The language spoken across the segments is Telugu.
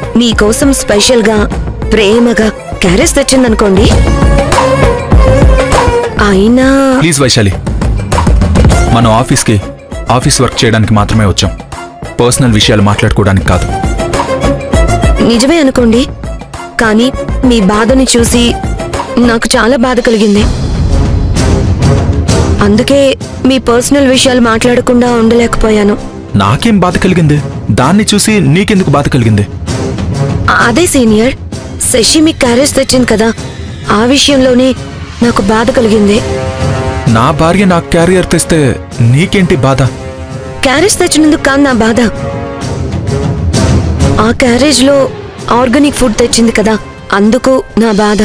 మీకోసం స్పెషల్గా ప్రేమగా క్యారెట్స్ తెచ్చిందనుకోండి అయినా ప్లీజ్ వైశాలి మనం ఆఫీస్కి ఆఫీస్ వర్క్ చేయడానికి మాత్రమే వచ్చాం పర్సనల్ విషయాలు మాట్లాడుకోవడానికి కాదు నిజమే అనుకోండి కానీ మీ బాధని చూసి నాకు చాలా బాధ కలిగింది అందుకే మీ పర్సనల్ విషయాలు మాట్లాడకుండా ఉండలేకపోయాను నాకేం బాధ కలిగింది దాన్ని చూసి నీకెందుకు బాధ కలిగింది అదే సీనియర్ శశి మీకు క్యారేజ్ తెచ్చింది కదా ఆ విషయంలోనే నాకు బాధ కలిగింది నా భార్య నా క్యారియర్ తెస్తే నీకేంటి బాధ క్యారేజ్ తెచ్చినందుకు కాదు నా బాధ ఆ క్యారేజ్ లో ఆర్గానిక్ ఫుడ్ తెచ్చింది కదా అందుకు నా బాధ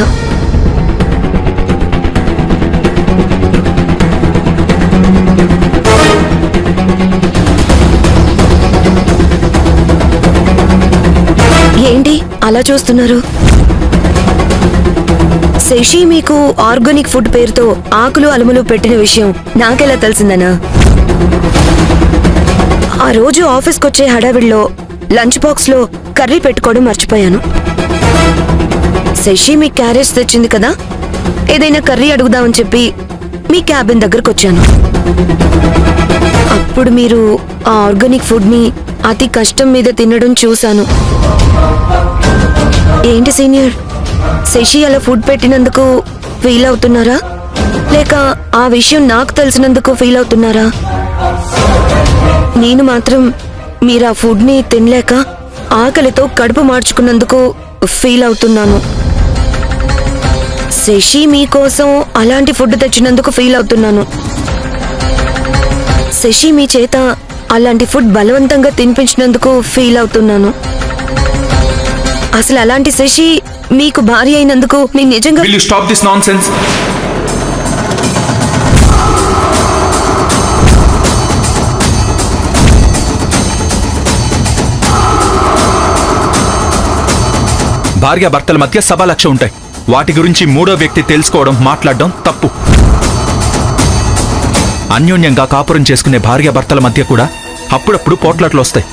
ఏంటి అలా చూస్తున్నారు శశి మీకు ఆర్గానిక్ ఫుడ్ పేరుతో ఆకులు అలుములు పెట్టిన విషయం నాకెలా తెలిసిందనా ఆ రోజు ఆఫీస్కి వచ్చే హడావిడిలో లంచ్ బాక్స్ లో కర్రీ పెట్టుకోవడం మర్చిపోయాను శశి మీ క్యారేజ్ తెచ్చింది కదా ఏదైనా కర్రీ అడుగుదామని చెప్పి మీ క్యాబిన్ దగ్గరకు వచ్చాను అప్పుడు మీరు ఆ ఆర్గానిక్ ఫుడ్ ని అతి కష్టం మీద తినడం చూశాను ఏంటి సీనియర్ శశి అలా ఫుడ్ పెట్టినందుకు ఫీల్ అవుతున్నారా లేక ఆ విషయం నాకు తెలిసినందుకు ఫీల్ అవుతున్నారా నేను మాత్రం మీరు ఆ ఫుడ్ని తినలేక ఆకలితో కడుపు మార్చుకున్నందుకు ఫీల్ అవుతున్నాను శశి మీకోసం అలాంటి ఫుడ్ తెచ్చినందుకు ఫీల్ అవుతున్నాను శశి మీ చేత అలాంటి ఫుడ్ బలవంతంగా తినిపించినందుకు ఫీల్ అవుతున్నాను అసలు అలాంటి శశి మీకు భార్య అయినందుకు నేను నిజంగా will you stop this nonsense భార్యాభర్తల మధ్య సభా లక్ష్యం ఉంటాయి వాటి గురించి మూడో వ్యక్తి తెలుసుకోవడం మాట్లాడడం తప్పు అన్యోన్యంగా కాపురం చేసుకునే భార్యాభర్తల మధ్య కూడా అప్పుడప్పుడు పోట్లాట్లు వస్తాయి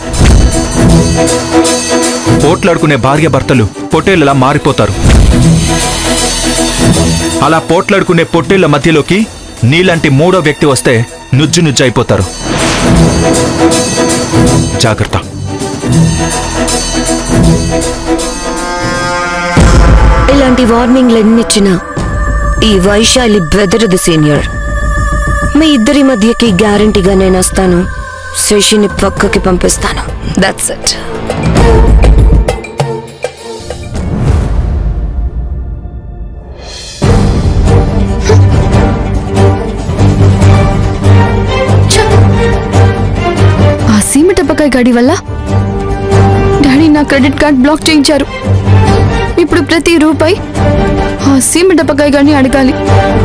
పోట్లాడుకునే భార్యాభర్తలు పొట్టేళ్ళలా మారిపోతారు అలా పోట్లాడుకునే పొట్టేళ్ల మధ్యలోకి నీలాంటి మూడో వ్యక్తి వస్తే నుజ్జు నుజ్జు అయిపోతారు జాగ్రత్త ఇలాంటి వార్నింగ్లు ఎన్నిచ్చినా ఈ వైశాలి బెదరదు సీనియర్ మీ ఇద్దరి మధ్యకి గ్యారంటీగా నేను వస్తాను శశిని పక్కకి పంపిస్తాను దట్స్ ఇట్ ఆ సీమ టపకాయ గాడి వల్ల డాడీ నా క్రెడిట్ కార్డ్ బ్లాక్ చేయించారు ఇప్పుడు ప్రతి రూపాయి ఆ సీమ టపకాయ గాడిని అడగాలి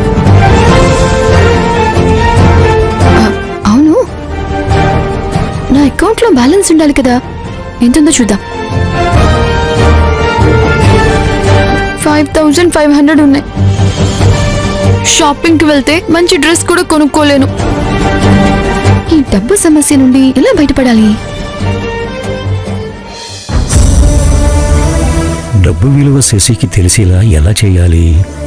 ఆ, అవును నా అకౌంట్లో బ్యాలెన్స్ ఉండాలి కదా ఎంతుందో చూద్దాం ఫైవ్ థౌజండ్ ఫైవ్ హండ్రెడ్ ఉన్నాయి షాపింగ్కి వెళ్తే మంచి డ్రెస్ కూడా కొనుక్కోలేను ఈ డబ్బు సమస్య నుండి ఎలా బయటపడాలి డబ్బు విలువ శశికి తెలిసేలా ఎలా చేయాలి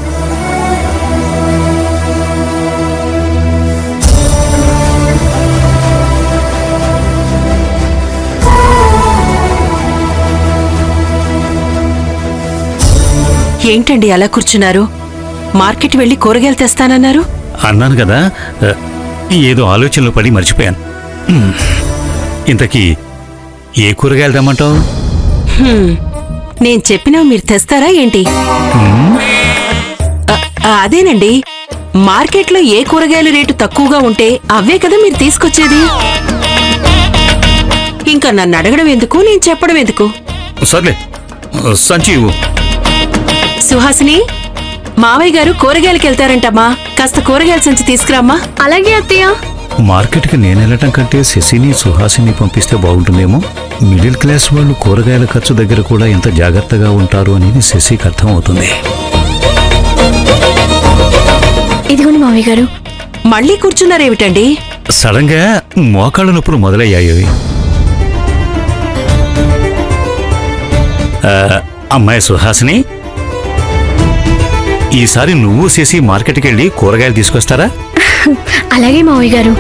ఏంటండి అలా కూర్చున్నారు మార్కెట్ వెళ్ళి కూరగాయలు తెస్తానన్నారు అన్నాను కదా ఆ, ఏదో ఆలోచనలో పడి మర్చిపోయాను ఉమ్. ఇంతకీ ఏ కూరగాయలు తెమ్మంటావు హ్మ్. నేను చెప్పినా మీరు తెస్తారా ఏంటి అ- అదేనండి మార్కెట్లో ఏ కూరగాయల రేటు తక్కువగా ఉంటే అవే కదా మీరు తీసుకొచ్చేది ఇంకా నన్ను అడగడం ఎందుకు నేను చెప్పడం ఎందుకు సర్లే సంచి ఇవ్వు. సుహాసిని మావయ్య గారు కూరగాయలకి వెళ్తారంటమ్మా కాస్త కూరగాయల సంచి తీసుకురామ్మా అలాగే అత్తయ్య మార్కెట్కి నేను వెళ్ళటం కంటే శశిని సుహాసిని పంపిస్తే బాగుంటుందేమో మిడిల్ క్లాస్ వాళ్ళు కూరగాయల ఖర్చు దగ్గర కూడా ఎంత జాగ్రత్తగా ఉంటారు అనేది శశికి అర్థం అవుతుంది ఇదిగోండి మావయ్య గారు మళ్ళీ కూర్చున్నారేమిటండి సడన్ గా మోకాళ్ళ నొప్పులు మొదలయ్యాయి ఆ, అమ్మాయి సుహాసిని ఈసారి నువ్వు శశి మార్కెట్కి వెళ్ళి కూరగాయలు తీసుకొస్తారా అలాగే మావయ్య గారు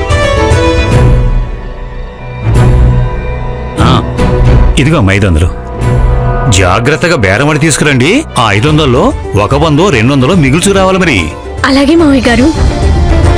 ఆ, ఇదిగో అమ్మా ఐదు వందలు జాగ్రత్తగా బేరమడి తీసుకురండి ఆ ఐదు వందల్లో ఒక వందో రెండు వందలో మిగుల్చు రావాలి మరి అలాగే మావయ్య గారు